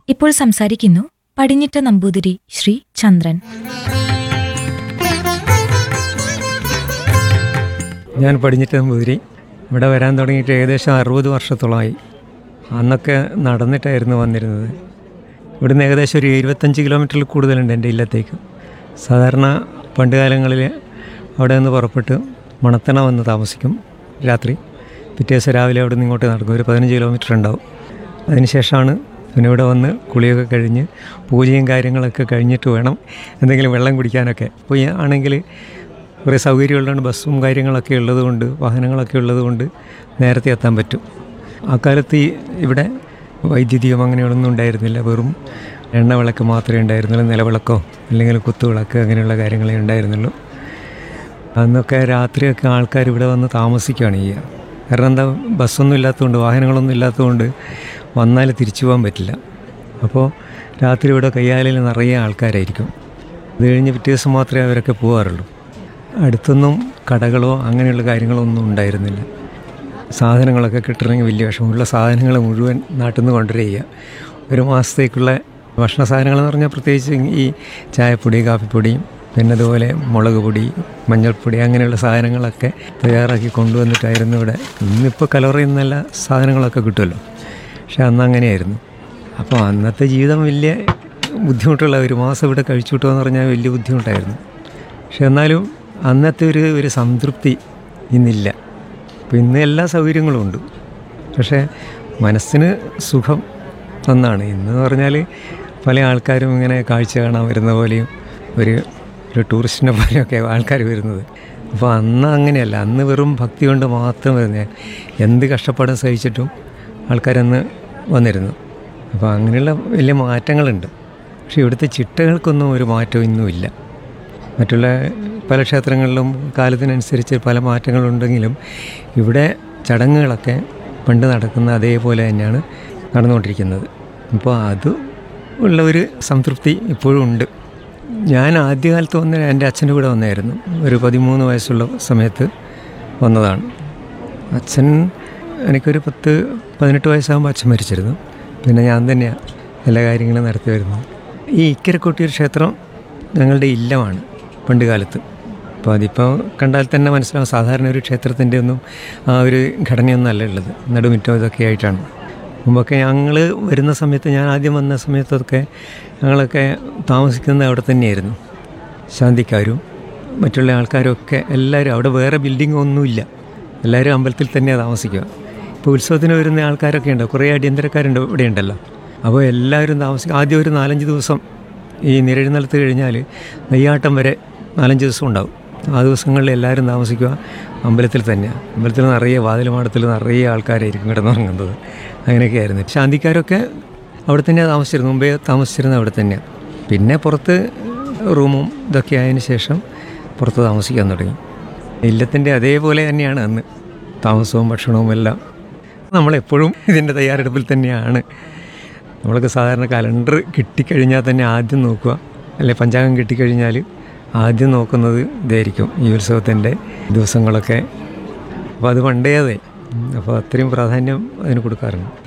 ഇപ്പോൾ സംസാരിക്കുന്നു പടിഞ്ഞിട്ട നമ്പൂതിരി ശ്രീ ചന്ദ്രൻ ഞാൻ പടിഞ്ഞിട്ട് നമ്പൂതിരി ഇവിടെ വരാൻ തുടങ്ങിയിട്ട് ഏകദേശം അറുപത് വർഷത്തോളമായി അന്നൊക്കെ നടന്നിട്ടായിരുന്നു വന്നിരുന്നത് ഇവിടുന്ന് ഏകദേശം ഒരു ഇരുപത്തഞ്ച് കിലോമീറ്ററിൽ കൂടുതലുണ്ട് എൻ്റെ ഇല്ലത്തേക്ക് സാധാരണ പണ്ട് കാലങ്ങളിൽ അവിടെ നിന്ന് പുറപ്പെട്ട് മണത്തണ വന്ന് താമസിക്കും രാത്രി പിറ്റേ ദിവസം രാവിലെ അവിടെ നിന്ന് ഇങ്ങോട്ട് നടക്കും ഒരു പതിനഞ്ച് കിലോമീറ്റർ ഉണ്ടാവും അതിനുശേഷമാണ് പിന്നെ ഇവിടെ വന്ന് കുളിയൊക്കെ കഴിഞ്ഞ് പൂജയും കാര്യങ്ങളൊക്കെ കഴിഞ്ഞിട്ട് വേണം എന്തെങ്കിലും വെള്ളം കുടിക്കാനൊക്കെ അപ്പോൾ ഈ ആണെങ്കിൽ കുറേ സൗകര്യമുള്ളതുകൊണ്ട് ബസ്സും കാര്യങ്ങളൊക്കെ ഉള്ളതുകൊണ്ട് വാഹനങ്ങളൊക്കെ ഉള്ളതുകൊണ്ട് നേരത്തെ എത്താൻ പറ്റും ആ കാലത്ത് ഈ ഇവിടെ വൈദ്യുതിയും അങ്ങനെയൊന്നും ഉണ്ടായിരുന്നില്ല വെറും എണ്ണ വിളക്ക് മാത്രമേ ഉണ്ടായിരുന്നുള്ളൂ നിലവിളക്കോ അല്ലെങ്കിൽ കുത്തുവിളക്ക് അങ്ങനെയുള്ള കാര്യങ്ങളേ ഉണ്ടായിരുന്നുള്ളൂ അന്നൊക്കെ രാത്രിയൊക്കെ ആൾക്കാർ ഇവിടെ വന്ന് താമസിക്കുകയാണ് ചെയ്യുക കാരണം എന്താ ബസ്സൊന്നും ഇല്ലാത്തതുകൊണ്ട് വാഹനങ്ങളൊന്നും ഇല്ലാത്തതുകൊണ്ട് വന്നാൽ തിരിച്ചു പോകാൻ പറ്റില്ല അപ്പോൾ രാത്രി ഇവിടെ കയ്യാലിൽ നിറയെ ആൾക്കാരായിരിക്കും അത് കഴിഞ്ഞ് പിറ്റേ ദിവസം മാത്രമേ അവരൊക്കെ പോകാറുള്ളൂ അടുത്തൊന്നും കടകളോ അങ്ങനെയുള്ള കാര്യങ്ങളോ ഒന്നും ഉണ്ടായിരുന്നില്ല സാധനങ്ങളൊക്കെ കിട്ടണമെങ്കിൽ വലിയ വിഷമമുള്ള സാധനങ്ങൾ മുഴുവൻ നാട്ടിൽ നിന്ന് കൊണ്ടുവരിക ഒരു മാസത്തേക്കുള്ള ഭക്ഷണ സാധനങ്ങളെന്ന് പറഞ്ഞാൽ പ്രത്യേകിച്ച് ഈ ചായപ്പൊടി കാപ്പിപ്പൊടിയും പിന്നെ അതുപോലെ മുളക് പൊടി മഞ്ഞൾപ്പൊടി അങ്ങനെയുള്ള സാധനങ്ങളൊക്കെ തയ്യാറാക്കി കൊണ്ടുവന്നിട്ടായിരുന്നു ഇവിടെ ഇന്നിപ്പോൾ കലോറിയിൽ നിന്നെല്ലാ സാധനങ്ങളൊക്കെ കിട്ടുമല്ലോ പക്ഷെ അന്ന് അങ്ങനെയായിരുന്നു അപ്പോൾ അന്നത്തെ ജീവിതം വലിയ ബുദ്ധിമുട്ടുള്ള ഒരു മാസം ഇവിടെ കഴിച്ചു കിട്ടുമെന്ന് പറഞ്ഞാൽ വലിയ ബുദ്ധിമുട്ടായിരുന്നു പക്ഷെ എന്നാലും അന്നത്തെ ഒരു ഒരു സംതൃപ്തി ഇന്നില്ല അപ്പോൾ ഇന്ന് എല്ലാ സൗകര്യങ്ങളും ഉണ്ട് പക്ഷേ മനസ്സിന് സുഖം ഒന്നാണ് ഇന്ന് പറഞ്ഞാൽ പല ആൾക്കാരും ഇങ്ങനെ കാഴ്ച കാണാൻ വരുന്ന പോലെയും ഒരു ഒരു ടൂറിസ്റ്റിനെ പോലെയൊക്കെ ആൾക്കാർ വരുന്നത് അപ്പോൾ അന്ന് അങ്ങനെയല്ല അന്ന് വെറും ഭക്തി കൊണ്ട് മാത്രം വരുന്ന എന്ത് കഷ്ടപ്പാടും സഹിച്ചിട്ടും ആൾക്കാരന്ന് വന്നിരുന്നു അപ്പോൾ അങ്ങനെയുള്ള വലിയ മാറ്റങ്ങളുണ്ട് പക്ഷേ ഇവിടുത്തെ ചിട്ടകൾക്കൊന്നും ഒരു മാറ്റവും ഇന്നുമില്ല മറ്റുള്ള പല ക്ഷേത്രങ്ങളിലും കാലത്തിനനുസരിച്ച് പല മാറ്റങ്ങളുണ്ടെങ്കിലും ഇവിടെ ചടങ്ങുകളൊക്കെ പണ്ട് നടക്കുന്ന അതേപോലെ തന്നെയാണ് നടന്നുകൊണ്ടിരിക്കുന്നത് അപ്പോൾ അത് ഉള്ള ഒരു സംതൃപ്തി ഇപ്പോഴും ഉണ്ട് ഞാൻ ആദ്യകാലത്ത് വന്ന എൻ്റെ അച്ഛൻ്റെ കൂടെ വന്നായിരുന്നു ഒരു പതിമൂന്ന് വയസ്സുള്ള സമയത്ത് വന്നതാണ് അച്ഛൻ എനിക്കൊരു പത്ത് പതിനെട്ട് വയസ്സാകുമ്പോൾ അച്ഛൻ മരിച്ചിരുന്നു പിന്നെ ഞാൻ തന്നെയാണ് എല്ലാ കാര്യങ്ങളും നടത്തി വരുന്നത് ഈ ഇക്കരക്കൊട്ടിയൂർ ക്ഷേത്രം ഞങ്ങളുടെ ഇല്ലമാണ് പണ്ട് കാലത്ത് അപ്പോൾ അതിപ്പോൾ കണ്ടാൽ തന്നെ മനസ്സിലാവും സാധാരണ ഒരു ക്ഷേത്രത്തിൻ്റെ ഒന്നും ആ ഒരു ഘടനയൊന്നും അല്ല ഉള്ളത് നടുമിറ്റം ഇതൊക്കെ ആയിട്ടാണ് മുമ്പൊക്കെ ഞങ്ങൾ വരുന്ന സമയത്ത് ഞാൻ ആദ്യം വന്ന സമയത്തൊക്കെ ഞങ്ങളൊക്കെ താമസിക്കുന്നത് അവിടെ തന്നെയായിരുന്നു ശാന്തിക്കാരും മറ്റുള്ള ആൾക്കാരൊക്കെ എല്ലാവരും അവിടെ വേറെ ബിൽഡിംഗ് ഒന്നുമില്ല എല്ലാവരും അമ്പലത്തിൽ തന്നെയാണ് താമസിക്കുക ഇപ്പോൾ ഉത്സവത്തിന് വരുന്ന ആൾക്കാരൊക്കെ ഉണ്ട് കുറേ അടിയന്തരക്കാരുണ്ട് ഇവിടെ ഉണ്ടല്ലോ അപ്പോൾ എല്ലാവരും താമസിക്കും ആദ്യം ഒരു നാലഞ്ച് ദിവസം ഈ നിരെഴുന്നള്ളത്ത് കഴിഞ്ഞാൽ നെയ്യാട്ടം വരെ നാലഞ്ച് ദിവസം ഉണ്ടാവും ആ ദിവസങ്ങളിൽ എല്ലാവരും താമസിക്കുക അമ്പലത്തിൽ തന്നെയാണ് അമ്പലത്തിൽ നിറയെ വാതിലുമാടത്തിൽ നിറയെ ആൾക്കാരായിരിക്കും കിടന്നുറങ്ങുന്നത് അങ്ങനെയൊക്കെയായിരുന്നു ശാന്തിക്കാരൊക്കെ അവിടെ തന്നെയാണ് താമസിച്ചിരുന്നത് മുമ്പേ താമസിച്ചിരുന്നത് അവിടെ തന്നെയാണ് പിന്നെ പുറത്ത് റൂമും ഇതൊക്കെ ആയതിനു ശേഷം പുറത്ത് താമസിക്കാൻ തുടങ്ങി ഇല്ലത്തിൻ്റെ അതേപോലെ തന്നെയാണ് അന്ന് താമസവും ഭക്ഷണവും എല്ലാം നമ്മളെപ്പോഴും ഇതിൻ്റെ തയ്യാറെടുപ്പിൽ തന്നെയാണ് നമ്മൾക്ക് സാധാരണ കലണ്ടർ കിട്ടിക്കഴിഞ്ഞാൽ തന്നെ ആദ്യം നോക്കുക അല്ലെ പഞ്ചാംഗം കിട്ടിക്കഴിഞ്ഞാൽ ആദ്യം നോക്കുന്നത് ഇതായിരിക്കും ഈ ഉത്സവത്തിൻ്റെ ദിവസങ്ങളൊക്കെ അപ്പോൾ അത് പണ്ടേ അതെ അപ്പോൾ അത്രയും പ്രാധാന്യം അതിന് കൊടുക്കാറുണ്ട്